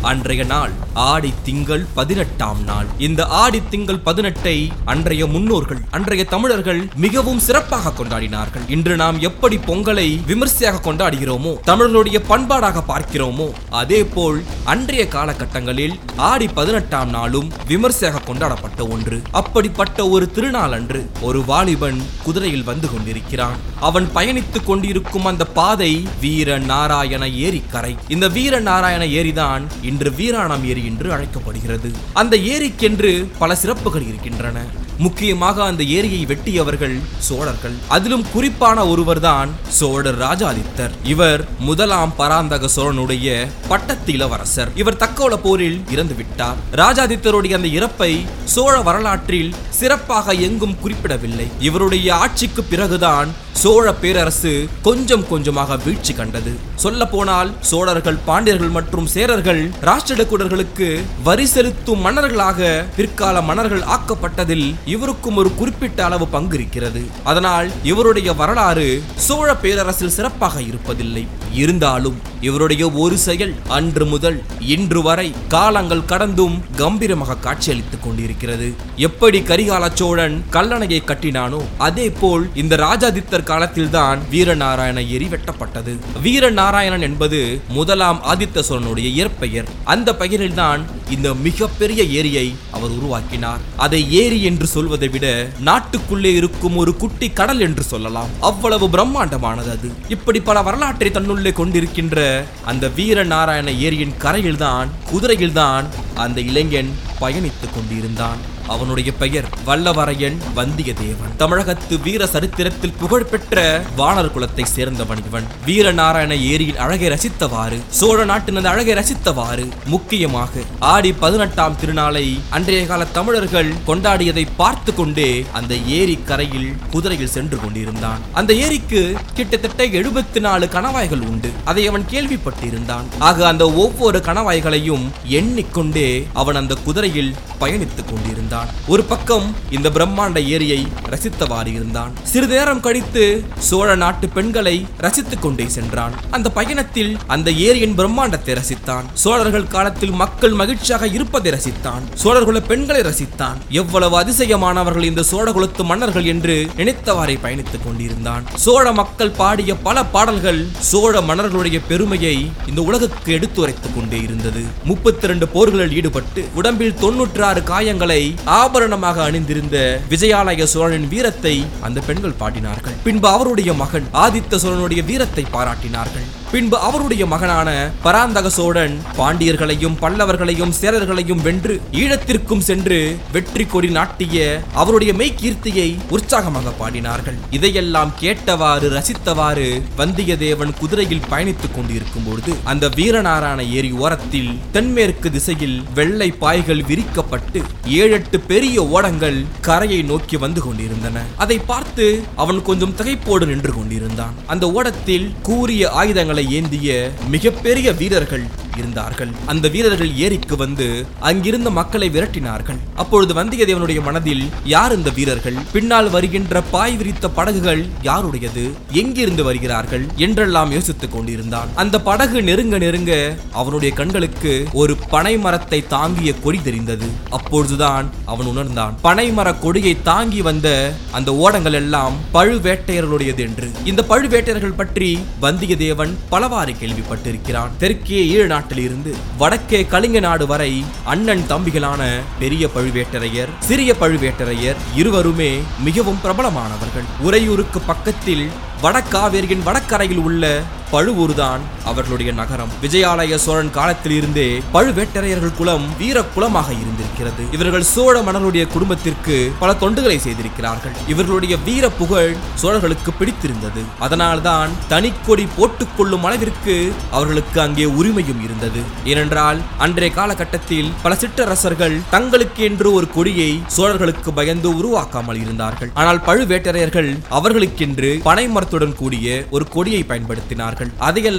அன்றைய நாள் ஆடி திங்கள் பதினெட்டாம் நாள் இந்த ஆடி திங்கள் பதினெட்டை அன்றைய முன்னோர்கள் அன்றைய தமிழர்கள் மிகவும் சிறப்பாக கொண்டாடினார்கள் இன்று நாம் எப்படி பொங்கலை விமர்சையாக கொண்டாடுகிறோமோ தமிழர்களுடைய பண்பாடாக பார்க்கிறோமோ அதே போல் அன்றைய காலகட்டங்களில் ஆடி பதினெட்டாம் நாளும் விமர்சையாக கொண்டாடப்பட்ட ஒன்று அப்படிப்பட்ட ஒரு திருநாள் அன்று ஒரு வாலிபன் குதிரையில் வந்து கொண்டிருக்கிறான் அவன் பயணித்துக் கொண்டிருக்கும் அந்த பாதை வீர நாராயண ஏரிக்கரை இந்த வீர நாராயண ஏரிதான் இன்று வீராணம் ஏரி என்று அழைக்கப்படுகிறது அந்த ஏரிக்கென்று பல சிறப்புகள் இருக்கின்றன முக்கியமாக அந்த ஏரியை வெட்டியவர்கள் சோழர்கள் அதிலும் குறிப்பான ஒருவர்தான் சோழர் ராஜாதித்தர் இவர் முதலாம் பராந்தக சோழனுடைய பட்டத்து இளவரசர் இவர் தக்கோல போரில் இறந்து விட்டார் ராஜாதித்தருடைய அந்த இறப்பை சோழ வரலாற்றில் சிறப்பாக எங்கும் குறிப்பிடவில்லை இவருடைய ஆட்சிக்கு பிறகுதான் சோழ பேரரசு கொஞ்சம் கொஞ்சமாக வீழ்ச்சி கண்டது சொல்ல போனால் சோழர்கள் பாண்டியர்கள் மற்றும் சேரர்கள் ராஷ்டிரகூடர்களுக்கு வரி செலுத்தும் மன்னர்களாக பிற்கால மன்னர்கள் ஆக்கப்பட்டதில் இவருக்கும் ஒரு குறிப்பிட்ட அளவு பங்கு இருக்கிறது அதனால் இவருடைய வரலாறு சோழ பேரரசில் சிறப்பாக இருப்பதில்லை இருந்தாலும் இவருடைய ஒரு செயல் அன்று முதல் இன்று வரை காலங்கள் கடந்தும் கம்பீரமாக காட்சியளித்துக் கொண்டிருக்கிறது எப்படி கரிகால சோழன் கல்லணையை கட்டினானோ அதே போல் இந்த ராஜாதித்தர் காலத்தில்தான் வீரநாராயண ஏரி வெட்டப்பட்டது வீரநாராயணன் என்பது முதலாம் ஆதித்த சோழனுடைய இயற்பெயர் அந்த பெயரில்தான் இந்த மிகப்பெரிய ஏரியை அவர் உருவாக்கினார் அதை ஏரி என்று சொல்வதை விட நாட்டுக்குள்ளே இருக்கும் ஒரு குட்டி கடல் என்று சொல்லலாம் அவ்வளவு பிரம்மாண்டமானது அது இப்படி பல வரலாற்றை தன்னுள்ளே கொண்டிருக்கின்ற அந்த வீரநாராயண ஏரியின் கரையில்தான் குதிரையில்தான் அந்த இளைஞன் பயணித்துக் கொண்டிருந்தான் அவனுடைய பெயர் வல்லவரையன் வந்தியத்தேவன் தமிழகத்து வீர சரித்திரத்தில் புகழ்பெற்ற வானர் குலத்தை சேர்ந்தவன் இவன் வீரநாராயண ஏரியின் அழகை ரசித்தவாறு சோழ நாட்டினது அழகை ரசித்தவாறு முக்கியமாக ஆடி பதினெட்டாம் திருநாளை அன்றைய கால தமிழர்கள் கொண்டாடியதை பார்த்து கொண்டே அந்த ஏரி கரையில் குதிரையில் சென்று கொண்டிருந்தான் அந்த ஏரிக்கு கிட்டத்தட்ட எழுபத்தி நாலு கணவாய்கள் உண்டு அதை அவன் கேள்விப்பட்டிருந்தான் ஆக அந்த ஒவ்வொரு கணவாய்களையும் எண்ணிக்கொண்டே அவன் அந்த குதிரையில் பயணித்துக் கொண்டிருந்தான் ஒரு பக்கம் இந்த பிரம்மாண்ட ஏரியை ரசித்தவாறு இருந்தான் சிறிது நேரம் கழித்து சோழ நாட்டு பெண்களை ரசித்துக் கொண்டே சென்றான் அந்த பயணத்தில் அந்த ஏரியின் பிரம்மாண்டத்தை ரசித்தான் சோழர்கள் காலத்தில் மக்கள் மகிழ்ச்சியாக இருப்பதை ரசித்தான் சோழர்குல பெண்களை ரசித்தான் எவ்வளவு அதிசயமானவர்கள் இந்த சோழகுலத்து மன்னர்கள் என்று நினைத்தவாறே பயணித்துக் கொண்டிருந்தான் சோழ மக்கள் பாடிய பல பாடல்கள் சோழ மன்னர்களுடைய பெருமையை இந்த உலகுக்கு எடுத்துரைத்துக் கொண்டே இருந்தது முப்பத்தி இரண்டு போர்களில் ஈடுபட்டு உடம்பில் தொன்னூற்று ஆறு காயங்களை ஆபரணமாக அணிந்திருந்த விஜயாலய சோழனின் வீரத்தை அந்த பெண்கள் பாடினார்கள் பின்பு அவருடைய மகன் ஆதித்த சோழனுடைய வீரத்தை பாராட்டினார்கள் பின்பு அவருடைய மகனான பராந்தக சோழன் பாண்டியர்களையும் பல்லவர்களையும் சேரர்களையும் வென்று ஈழத்திற்கும் சென்று வெற்றி கொடி நாட்டிய அவருடைய மெய்கீர்த்தியை உற்சாகமாக பாடினார்கள் இதையெல்லாம் கேட்டவாறு ரசித்தவாறு வந்தியத்தேவன் குதிரையில் பயணித்துக் கொண்டிருக்கும் பொழுது அந்த வீரநாராயண ஏரி ஓரத்தில் தென்மேற்கு திசையில் வெள்ளை பாய்கள் விரிக்கப்பட்டு ஏழெட்டு பெரிய ஓடங்கள் கரையை நோக்கி வந்து கொண்டிருந்தன அதை பார்த்து அவன் கொஞ்சம் திகைப்போடு நின்று கொண்டிருந்தான் அந்த ஓடத்தில் கூரிய ஆயுதங்களை ஏந்திய மிகப்பெரிய வீரர்கள் இருந்தார்கள் அந்த வீரர்கள் ஏரிக்கு வந்து அங்கிருந்த மக்களை விரட்டினார்கள் அப்பொழுது வந்தியத்தேவனுடைய மனதில் யார் இந்த வீரர்கள் பின்னால் வருகின்ற பாய் விரித்த படகுகள் யாருடையது எங்கிருந்து வருகிறார்கள் என்றெல்லாம் யோசித்துக் கொண்டிருந்தான் அந்த படகு நெருங்க நெருங்க அவனுடைய கண்களுக்கு ஒரு பனை மரத்தை தாங்கிய கொடி தெரிந்தது அப்பொழுதுதான் அவன் உணர்ந்தான் பனைமர கொடியை தாங்கி வந்த அந்த ஓடங்கள் எல்லாம் பழுவேட்டையர்களுடையது என்று இந்த பழுவேட்டையர்கள் பற்றி வந்தியத்தேவன் பலவாறு கேள்விப்பட்டிருக்கிறான் தெற்கே ஈழ நாட்டில் இருந்து வடக்கே கலிங்க நாடு வரை அண்ணன் தம்பிகளான பெரிய பழுவேட்டரையர் சிறிய பழுவேட்டரையர் இருவருமே மிகவும் பிரபலமானவர்கள் உறையூருக்கு பக்கத்தில் வடக்காவேரியின் வடக்கரையில் உள்ள பழுவூர்தான் அவர்களுடைய நகரம் விஜயாலய சோழன் காலத்தில் இருந்தே பழுவேட்டரையர்கள் குலம் வீர குலமாக இருந்திருக்கிறது இவர்கள் சோழ மன்னருடைய குடும்பத்திற்கு பல தொண்டுகளை செய்திருக்கிறார்கள் இவர்களுடைய வீர புகழ் சோழர்களுக்கு பிடித்திருந்தது அதனால்தான் தனிக்கொடி போட்டுக் கொள்ளும் அளவிற்கு அவர்களுக்கு அங்கே உரிமையும் இருந்தது ஏனென்றால் அன்றைய காலகட்டத்தில் பல சிற்றரசர்கள் தங்களுக்கு என்று ஒரு கொடியை சோழர்களுக்கு பயந்து உருவாக்காமல் இருந்தார்கள் ஆனால் பழுவேட்டரையர்கள் அவர்களுக்கென்று பனை மரத்துடன் கூடிய ஒரு கொடியை பயன்படுத்தினார்கள் அதையெல்லாம் அவன்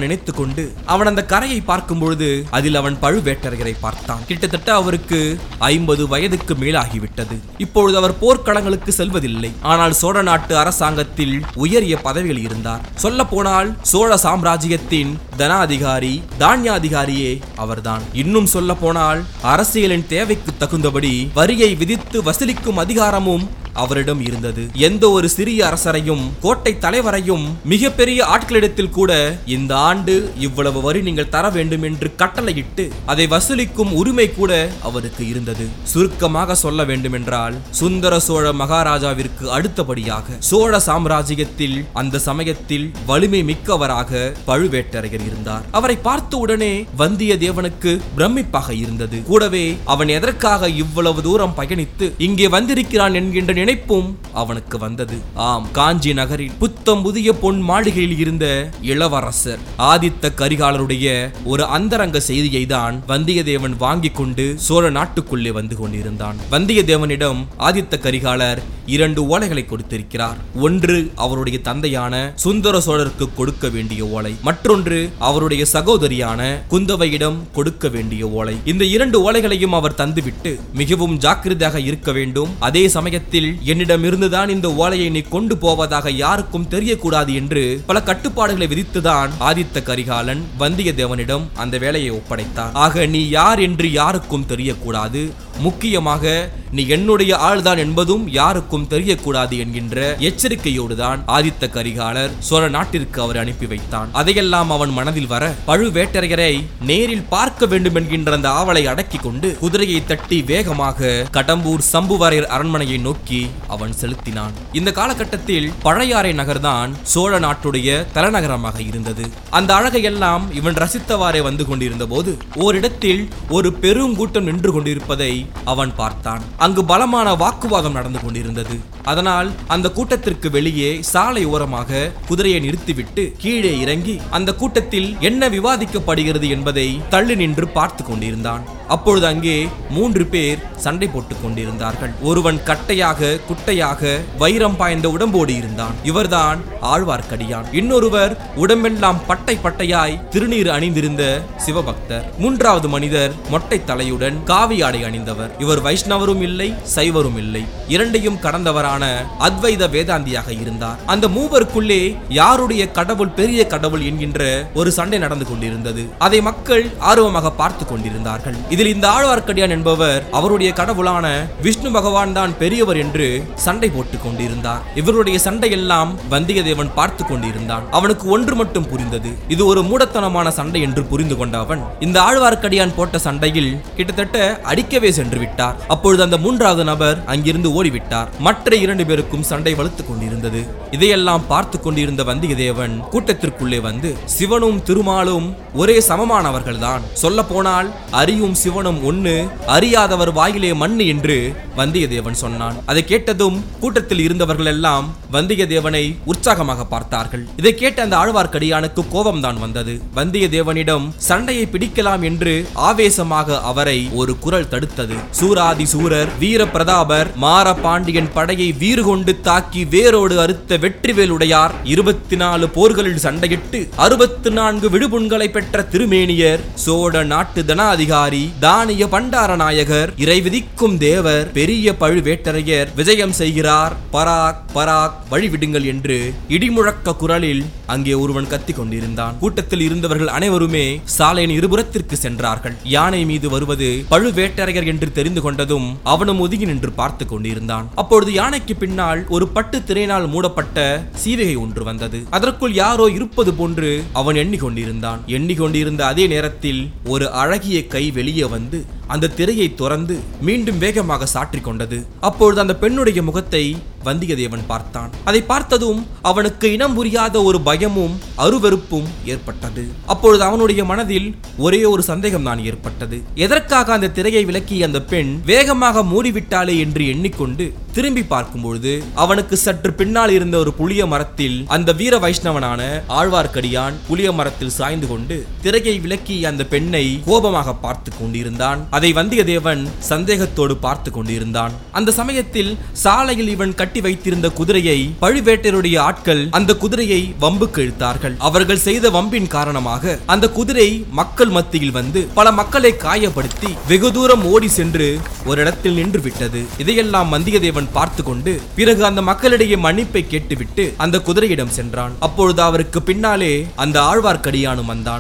நினைத்து கொண்டு அவன் அந்த கரையை பார்க்கும் பொழுது அதில் அவன் பழுவேட்டரையரை பார்த்தான் கிட்டத்தட்ட அவருக்கு ஐம்பது வயதுக்கு மேலாகிவிட்டது இப்பொழுது அவர் போர்க்களங்களுக்கு செல்வதில்லை ஆனால் சோழ நாட்டு அரசாங்கத்தில் உயரிய பதவியில் இருந்தார் சொல்ல போனால் சோழ சாம்ராஜ்யத்தின் தனாதிகாரி தானியாதிகாரியே அவர்தான் இன்னும் சொல்ல போனால் அரசியலின் தேவைக்கு தகுந்தபடி வரியை விதித்து வசூலிக்கும் அதிகாரமும் அவரிடம் இருந்தது எந்த ஒரு சிறிய அரசரையும் கோட்டை தலைவரையும் மிகப்பெரிய ஆட்களிடத்தில் கூட இந்த ஆண்டு இவ்வளவு வரி நீங்கள் தர வேண்டும் என்று கட்டளையிட்டு அதை வசூலிக்கும் உரிமை கூட அவருக்கு இருந்தது சுருக்கமாக சொல்ல வேண்டுமென்றால் சுந்தர சோழ மகாராஜாவிற்கு அடுத்தபடியாக சோழ சாம்ராஜ்யத்தில் அந்த சமயத்தில் வலிமை மிக்கவராக பழுவேட்டரையர் இருந்தார் அவரை பார்த்த உடனே வந்தியத்தேவனுக்கு பிரமிப்பாக இருந்தது கூடவே அவன் எதற்காக இவ்வளவு தூரம் பயணித்து இங்கே வந்திருக்கிறான் என்கின்ற நினைப்பும் அவனுக்கு வந்தது ஆம் காஞ்சி நகரில் புத்தம் புதிய பொன் மாளிகையில் இருந்த இளவரசர் ஆதித்த கரிகாலருடைய ஒரு அந்தரங்க செய்தியை தான் வந்தியத்தேவன் வாங்கிக் கொண்டு சோழ நாட்டுக்குள்ளே வந்து கொண்டிருந்தான் வந்தியத்தேவனிடம் ஆதித்த கரிகாலர் இரண்டு ஓலைகளை கொடுத்திருக்கிறார் ஒன்று அவருடைய தந்தையான சுந்தர சோழருக்கு கொடுக்க வேண்டிய ஓலை மற்றொன்று அவருடைய சகோதரியான குந்தவையிடம் கொடுக்க வேண்டிய ஓலை இந்த இரண்டு ஓலைகளையும் அவர் தந்துவிட்டு மிகவும் ஜாக்கிரதையாக இருக்க வேண்டும் அதே சமயத்தில் என்னிடம் இருந்துதான் இந்த ஓலையை நீ கொண்டு போவதாக யாருக்கும் தெரியக்கூடாது என்று பல கட்டுப்பாடுகளை விதித்துதான் ஆதித்த கரிகாலன் வந்தியத்தேவனிடம் அந்த வேலையை ஒப்படைத்தார் ஆக நீ யார் என்று யாருக்கும் தெரியக்கூடாது முக்கியமாக நீ என்னுடைய ஆள்தான் என்பதும் யாருக்கும் தெரியக்கூடாது என்கின்ற எச்சரிக்கையோடு தான் ஆதித்த கரிகாலர் சோழ நாட்டிற்கு அவர் அனுப்பி வைத்தான் அதையெல்லாம் அவன் மனதில் வர பழுவேட்டரையரை நேரில் பார்க்க வேண்டும் என்கின்ற அந்த ஆவலை அடக்கிக் கொண்டு குதிரையை தட்டி வேகமாக கடம்பூர் சம்புவரையர் அரண்மனையை நோக்கி அவன் செலுத்தினான் இந்த காலகட்டத்தில் பழையாறை நகர்தான் சோழ நாட்டுடைய தலைநகரமாக இருந்தது அந்த அழகையெல்லாம் இவன் ரசித்தவாறே வந்து கொண்டிருந்த போது ஓரிடத்தில் ஒரு பெருங்கூட்டம் நின்று கொண்டிருப்பதை அவன் பார்த்தான் அங்கு பலமான வாக்குவாதம் நடந்து கொண்டிருந்தது அதனால் அந்த கூட்டத்திற்கு வெளியே சாலை ஓரமாக குதிரையை நிறுத்திவிட்டு கீழே இறங்கி அந்த கூட்டத்தில் என்ன விவாதிக்கப்படுகிறது என்பதை தள்ளி நின்று பார்த்து கொண்டிருந்தான் அப்பொழுது அங்கே மூன்று பேர் சண்டை போட்டுக் கொண்டிருந்தார்கள் ஒருவன் கட்டையாக குட்டையாக வைரம் பாய்ந்த உடம்போடு இருந்தான் இவர்தான் ஆழ்வார்க்கடியான் இன்னொருவர் உடம்பெல்லாம் பட்டை பட்டையாய் திருநீர் அணிந்திருந்த சிவபக்தர் மூன்றாவது மனிதர் மொட்டை தலையுடன் காவி ஆடை அணிந்தவர் இவர் வைஷ்ணவரும் இல்லை சைவரும் இல்லை இரண்டையும் கடந்தவரான அத்வைத வேதாந்தியாக இருந்தார் அந்த மூவருக்குள்ளே யாருடைய கடவுள் பெரிய கடவுள் என்கின்ற ஒரு சண்டை நடந்து கொண்டிருந்தது அதை மக்கள் ஆர்வமாக பார்த்து கொண்டிருந்தார்கள் இதில் இந்த ஆழ்வார்க்கடியான் என்பவர் அவருடைய கடவுளான விஷ்ணு பகவான் தான் பெரியவர் என்று சண்டை போட்டுக் கொண்டிருந்தார் இவருடைய சண்டையெல்லாம் வந்தியத்தேவன் பார்த்து கொண்டிருந்தான் அவனுக்கு ஒன்று மட்டும் புரிந்தது இது ஒரு மூடத்தனமான சண்டை என்று புரிந்து கொண்ட அவன் இந்த ஆழ்வார்க்கடியான் போட்ட சண்டையில் கிட்டத்தட்ட அடிக்கவே சென்று விட்டார் அப்பொழுது அந்த மூன்றாவது நபர் அங்கிருந்து ஓடிவிட்டார் மற்ற இரண்டு பேருக்கும் சண்டை வலுத்துக் கொண்டிருந்தது இதையெல்லாம் பார்த்து கொண்டிருந்த வந்தியத்தேவன் கூட்டத்திற்குள்ளே வந்து சிவனும் திருமாலும் ஒரே சமமானவர்கள்தான் சொல்ல போனால் அறியும் சிவனும் ஒண்ணு அறியாதவர் வாயிலே மண்ணு என்று வந்தியத்தேவன் சொன்னான் அதை கேட்டதும் கூட்டத்தில் இருந்தவர்கள் எல்லாம் வந்தியத்தேவனை உற்சாகமாக பார்த்தார்கள் இதை கேட்ட அந்த ஆழ்வார்க்கடியானுக்கு கோபம் தான் வந்தது வந்தியத்தேவனிடம் சண்டையை பிடிக்கலாம் என்று ஆவேசமாக அவரை ஒரு குரல் தடுத்தது சூராதி சூரர் வீர பிரதாபர் மார பாண்டியன் படையை வீறு கொண்டு தாக்கி வேரோடு அறுத்த வெற்றிவேலுடையார் இருபத்தி நாலு போர்களில் சண்டையிட்டு அறுபத்து நான்கு விடுபுண்களை பெற்ற திருமேனியர் சோழ நாட்டு தனாதிகாரி தானிய பண்டார நாயகர் இறை விதிக்கும் தேவர் பெரிய பழுவேட்டரையர் விஜயம் செய்கிறார் பராக் பராக் வழிவிடுங்கள் என்று இடிமுழக்க குரலில் அங்கே ஒருவன் கத்திக் கொண்டிருந்தான் கூட்டத்தில் இருந்தவர்கள் அனைவருமே சாலையின் இருபுறத்திற்கு சென்றார்கள் யானை மீது வருவது பழுவேட்டரையர் என்று தெரிந்து கொண்டதும் அவனும் ஒதுங்கி நின்று பார்த்து கொண்டிருந்தான் அப்பொழுது யானைக்கு பின்னால் ஒரு பட்டு திரையினால் மூடப்பட்ட சீவகை ஒன்று வந்தது அதற்குள் யாரோ இருப்பது போன்று அவன் எண்ணிக்கொண்டிருந்தான் எண்ணிக்கொண்டிருந்த அதே நேரத்தில் ஒரு அழகிய கை வெளியே வந்து அந்த திரையை துறந்து மீண்டும் வேகமாக சாற்றிக் கொண்டது அப்பொழுது அந்த பெண்ணுடைய முகத்தை வந்தியத்தேவன் பார்த்தான் அதை பார்த்ததும் அவனுக்கு இனம் புரியாத ஒரு பயமும் அருவருப்பும் ஏற்பட்டது அப்பொழுது அவனுடைய மனதில் ஒரே ஒரு சந்தேகம் தான் ஏற்பட்டது எதற்காக அந்த திரையை விலக்கிய அந்த பெண் வேகமாக மூடிவிட்டாளே என்று எண்ணிக்கொண்டு திரும்பி பார்க்கும் பொழுது அவனுக்கு சற்று பின்னால் இருந்த ஒரு புளிய மரத்தில் அந்த வீர வைஷ்ணவனான ஆழ்வார்க்கடியான் புளிய மரத்தில் சாய்ந்து கொண்டு திரையை விலக்கிய அந்த பெண்ணை கோபமாக பார்த்து கொண்டிருந்தான் அதை வந்தியத்தேவன் சந்தேகத்தோடு பார்த்து கொண்டிருந்தான் அந்த சமயத்தில் சாலையில் இவன் கட்டி கட்டி வைத்திருந்த குதிரையை பழுவேட்டருடைய ஆட்கள் அந்த குதிரையை வம்புக்கு இழுத்தார்கள் அவர்கள் செய்த வம்பின் காரணமாக அந்த குதிரை மக்கள் மத்தியில் வந்து பல மக்களை காயப்படுத்தி வெகு தூரம் ஓடி சென்று ஒரு இடத்தில் நின்று விட்டது இதையெல்லாம் வந்தியத்தேவன் பார்த்து கொண்டு பிறகு அந்த மக்களிடையே மன்னிப்பை கேட்டுவிட்டு அந்த குதிரையிடம் சென்றான் அப்பொழுது அவருக்கு பின்னாலே அந்த ஆழ்வார்க்கடியானும் வந்தான்